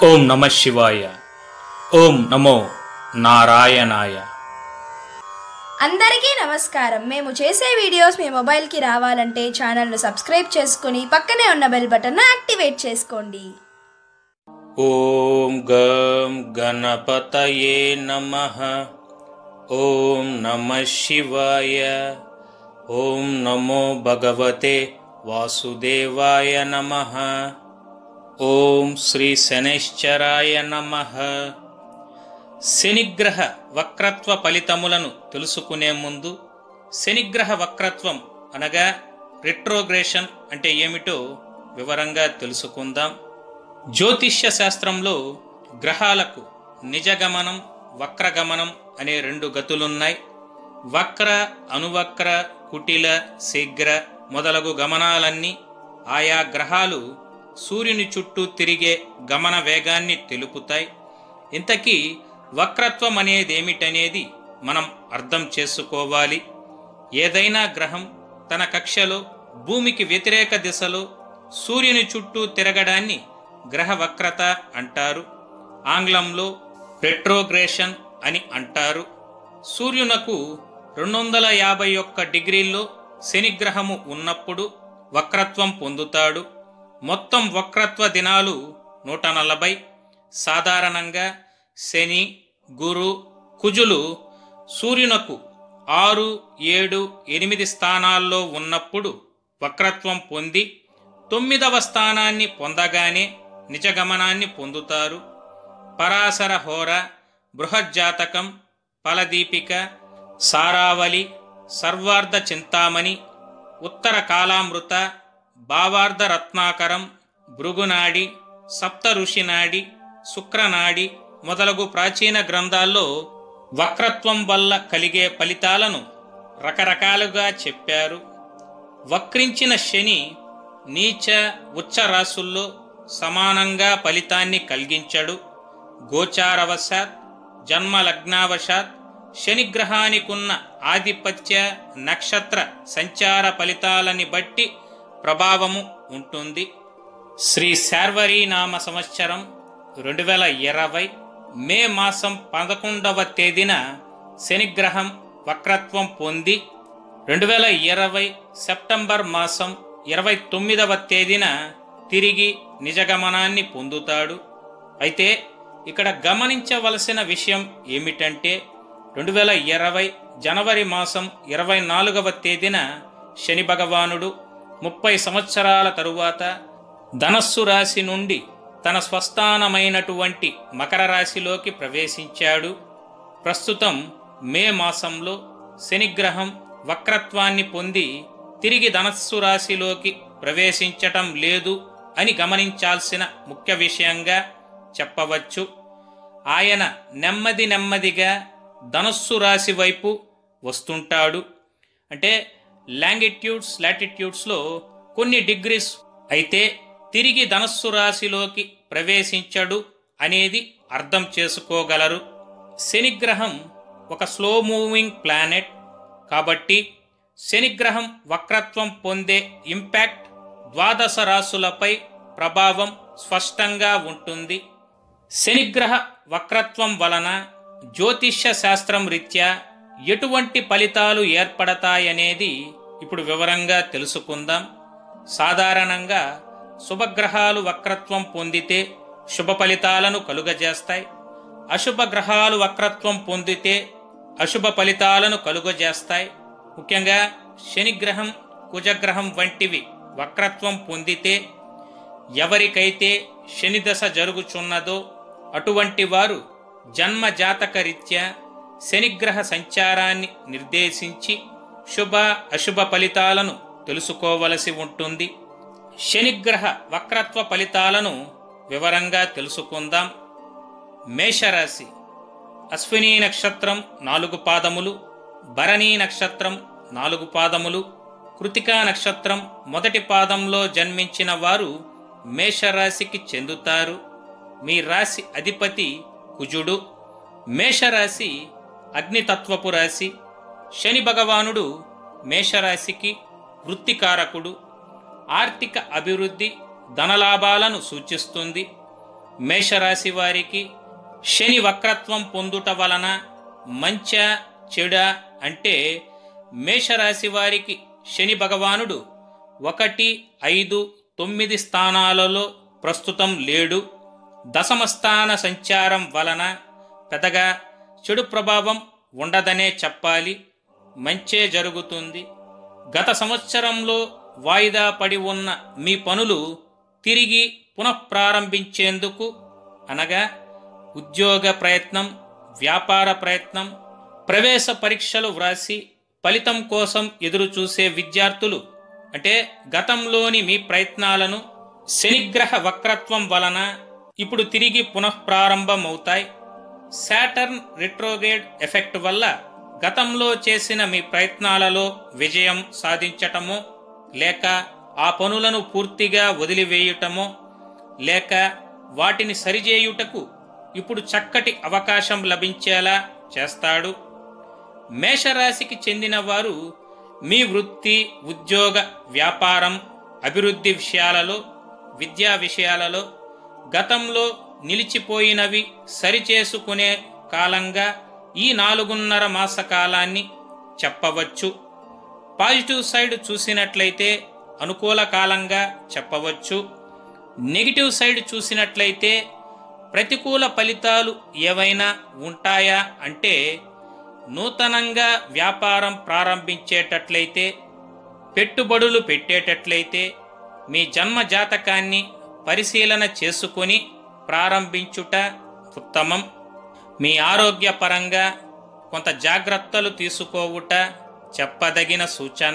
ఓం నమ శివాయ ఓం నమో నారాయణాయ అందరికీ నమస్కారం మేము చేసే వీడియోస్ మీ మొబైల్కి రావాలంటే ఛానల్ను సబ్స్క్రైబ్ చేసుకుని పక్కనే ఉన్న బెల్ బటన్ను యాక్టివేట్ చేసుకోండి ఓం గం గణపతయే నమ ఓం నమ శివాయ ఓం నమో భగవతే వాసుదేవాయ నమ ఓం శ్రీ శనైశ్చరాయ నమ శనిగ్రహ వక్రత్వ ఫలితములను తెలుసుకునే ముందు శనిగ్రహ వక్రత్వం అనగా రిట్రోగ్రేషన్ అంటే ఏమిటో వివరంగా తెలుసుకుందాం జ్యోతిష్య శాస్త్రంలో గ్రహాలకు నిజగమనం వక్రగమనం అనే రెండు గతులున్నాయి వక్ర అనువక్ర కుటిల శీఘ్ర మొదలగు గమనాలన్నీ ఆయా గ్రహాలు సూర్యుని చుట్టూ తిరిగే గమన వేగాన్ని తెలుపుతాయి ఇంతకీ వక్రత్వం అనేదేమిటనేది మనం అర్థం చేసుకోవాలి ఏదైనా గ్రహం తన కక్షలో భూమికి వ్యతిరేక దిశలో సూర్యుని చుట్టూ తిరగడాన్ని గ్రహ వక్రత అంటారు ఆంగ్లంలో రెట్రోగ్రేషన్ అని అంటారు సూర్యునకు రెండు వందల యాభై ఒక్క డిగ్రీల్లో శనిగ్రహము ఉన్నప్పుడు వక్రత్వం పొందుతాడు మొత్తం వక్రత్వ దినాలు నూట నలభై సాధారణంగా శని గురు కుజులు సూర్యునకు ఆరు ఏడు ఎనిమిది స్థానాల్లో ఉన్నప్పుడు వక్రత్వం పొంది తొమ్మిదవ స్థానాన్ని పొందగానే నిజగమనాన్ని పొందుతారు పరాశర హోర బృహజ్జాతకం ఫలదీపిక సారావళి సర్వార్ధ చింతామణి ఉత్తర కాలామృత భావార్ధ రత్నాకరం భృగునాడి సప్త ఋషినాడి శుక్రనాడి మొదలగు ప్రాచీన గ్రంథాల్లో వక్రత్వం వల్ల కలిగే ఫలితాలను రకరకాలుగా చెప్పారు వక్రించిన శని నీచ ఉచ్చ రాసుల్లో సమానంగా ఫలితాన్ని కలిగించడు గోచారవశాత్ జన్మ లగ్నావశాత్ శనిగ్రహానికున్న ఆధిపత్య నక్షత్ర సంచార ఫలితాలని బట్టి ప్రభావము ఉంటుంది శ్రీ శార్వరీ నామ సంవత్సరం రెండు వేల ఇరవై మే మాసం పదకొండవ తేదీన శనిగ్రహం వక్రత్వం పొంది రెండు వేల ఇరవై సెప్టెంబర్ మాసం ఇరవై తొమ్మిదవ తేదీన తిరిగి నిజగమనాన్ని పొందుతాడు అయితే ఇక్కడ గమనించవలసిన విషయం ఏమిటంటే రెండు వేల ఇరవై జనవరి మాసం ఇరవై నాలుగవ తేదీన శని భగవానుడు ముప్పై సంవత్సరాల తరువాత ధనస్సు రాశి నుండి తన స్వస్థానమైనటువంటి మకర రాశిలోకి ప్రవేశించాడు ప్రస్తుతం మే మాసంలో శనిగ్రహం వక్రత్వాన్ని పొంది తిరిగి ధనస్సు రాశిలోకి ప్రవేశించటం లేదు అని గమనించాల్సిన ముఖ్య విషయంగా చెప్పవచ్చు ఆయన నెమ్మది నెమ్మదిగా ధనస్సు రాశి వైపు వస్తుంటాడు అంటే లాంగిట్యూడ్స్ లాటిట్యూడ్స్లో కొన్ని డిగ్రీస్ అయితే తిరిగి ధనస్సు రాశిలోకి ప్రవేశించడు అనేది అర్థం చేసుకోగలరు శనిగ్రహం ఒక స్లో మూవింగ్ ప్లానెట్ కాబట్టి శనిగ్రహం వక్రత్వం పొందే ఇంపాక్ట్ ద్వాదశ రాశులపై ప్రభావం స్పష్టంగా ఉంటుంది శనిగ్రహ వక్రత్వం వలన జ్యోతిష్య శాస్త్రం రీత్యా ఎటువంటి ఫలితాలు ఏర్పడతాయనేది ఇప్పుడు వివరంగా తెలుసుకుందాం సాధారణంగా శుభగ్రహాలు వక్రత్వం పొందితే శుభ ఫలితాలను కలుగజేస్తాయి అశుభ గ్రహాలు వక్రత్వం పొందితే అశుభ ఫలితాలను కలుగజేస్తాయి ముఖ్యంగా శనిగ్రహం కుజగ్రహం వంటివి వక్రత్వం పొందితే ఎవరికైతే శనిదశ జరుగుచున్నదో అటువంటి వారు జన్మ జాతక రీత్యా శనిగ్రహ సంచారాన్ని నిర్దేశించి శుభ అశుభ ఫలితాలను తెలుసుకోవలసి ఉంటుంది శనిగ్రహ వక్రత్వ ఫలితాలను వివరంగా తెలుసుకుందాం మేషరాశి అశ్విని నక్షత్రం నాలుగు పాదములు భరణీ నక్షత్రం నాలుగు పాదములు కృతికా నక్షత్రం మొదటి పాదంలో జన్మించిన వారు మేషరాశికి చెందుతారు మీ రాశి అధిపతి కుజుడు మేషరాశి అగ్నితత్వపు రాశి శని భగవానుడు మేషరాశికి వృత్తికారకుడు ఆర్థిక అభివృద్ధి ధనలాభాలను సూచిస్తుంది మేషరాశి వారికి శని వక్రత్వం పొందుట వలన మంచ చెడ అంటే మేషరాశి వారికి శని భగవానుడు ఒకటి ఐదు తొమ్మిది స్థానాలలో ప్రస్తుతం లేడు దశమ స్థాన సంచారం వలన పెద్దగా చెడు ప్రభావం ఉండదనే చెప్పాలి మంచే జరుగుతుంది గత సంవత్సరంలో వాయిదా పడి ఉన్న మీ పనులు తిరిగి పునఃప్రారంభించేందుకు అనగా ఉద్యోగ ప్రయత్నం వ్యాపార ప్రయత్నం ప్రవేశ పరీక్షలు వ్రాసి ఫలితం కోసం ఎదురు చూసే విద్యార్థులు అంటే గతంలోని మీ ప్రయత్నాలను శనిగ్రహ వక్రత్వం వలన ఇప్పుడు తిరిగి పునఃప్రారంభమవుతాయి శాటర్న్ రిట్రోగేడ్ ఎఫెక్ట్ వల్ల గతంలో చేసిన మీ ప్రయత్నాలలో విజయం సాధించటమో లేక ఆ పనులను పూర్తిగా వదిలివేయుటమో లేక వాటిని సరిచేయుటకు ఇప్పుడు చక్కటి అవకాశం లభించేలా చేస్తాడు మేషరాశికి చెందిన వారు మీ వృత్తి ఉద్యోగ వ్యాపారం అభివృద్ధి విషయాలలో విద్యా విషయాలలో గతంలో నిలిచిపోయినవి సరిచేసుకునే కాలంగా ఈ నాలుగున్నర మాస కాలాన్ని చెప్పవచ్చు పాజిటివ్ సైడ్ చూసినట్లయితే అనుకూల కాలంగా చెప్పవచ్చు నెగిటివ్ సైడ్ చూసినట్లయితే ప్రతికూల ఫలితాలు ఏవైనా ఉంటాయా అంటే నూతనంగా వ్యాపారం ప్రారంభించేటట్లయితే పెట్టుబడులు పెట్టేటట్లయితే మీ జన్మ జాతకాన్ని పరిశీలన చేసుకొని ప్రారంభించుట ఉత్తమం మీ ఆరోగ్యపరంగా కొంత జాగ్రత్తలు తీసుకోవుట చెప్పదగిన సూచన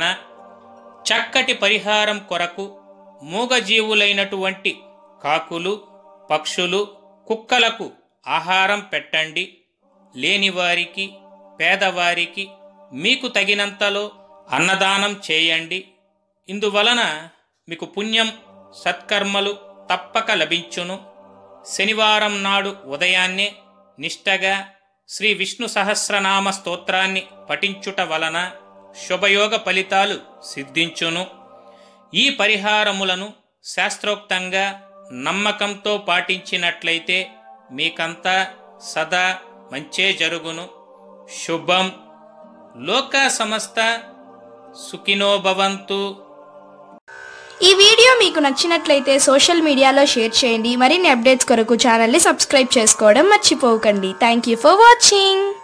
చక్కటి పరిహారం కొరకు మూగజీవులైనటువంటి కాకులు పక్షులు కుక్కలకు ఆహారం పెట్టండి లేనివారికి పేదవారికి మీకు తగినంతలో అన్నదానం చేయండి ఇందువలన మీకు పుణ్యం సత్కర్మలు తప్పక లభించును శనివారం నాడు ఉదయాన్నే నిష్టగా శ్రీ విష్ణు సహస్రనామ స్తోత్రాన్ని పఠించుట వలన శుభయోగ ఫలితాలు సిద్ధించును ఈ పరిహారములను శాస్త్రోక్తంగా నమ్మకంతో పాటించినట్లయితే మీకంతా సదా మంచే జరుగును శుభం లోక సమస్త సుఖినో భవంతు ఈ వీడియో మీకు నచ్చినట్లయితే సోషల్ మీడియాలో షేర్ చేయండి మరిన్ని అప్డేట్స్ కొరకు ఛానల్ని సబ్స్క్రైబ్ చేసుకోవడం మర్చిపోకండి థ్యాంక్ యూ ఫర్ వాచింగ్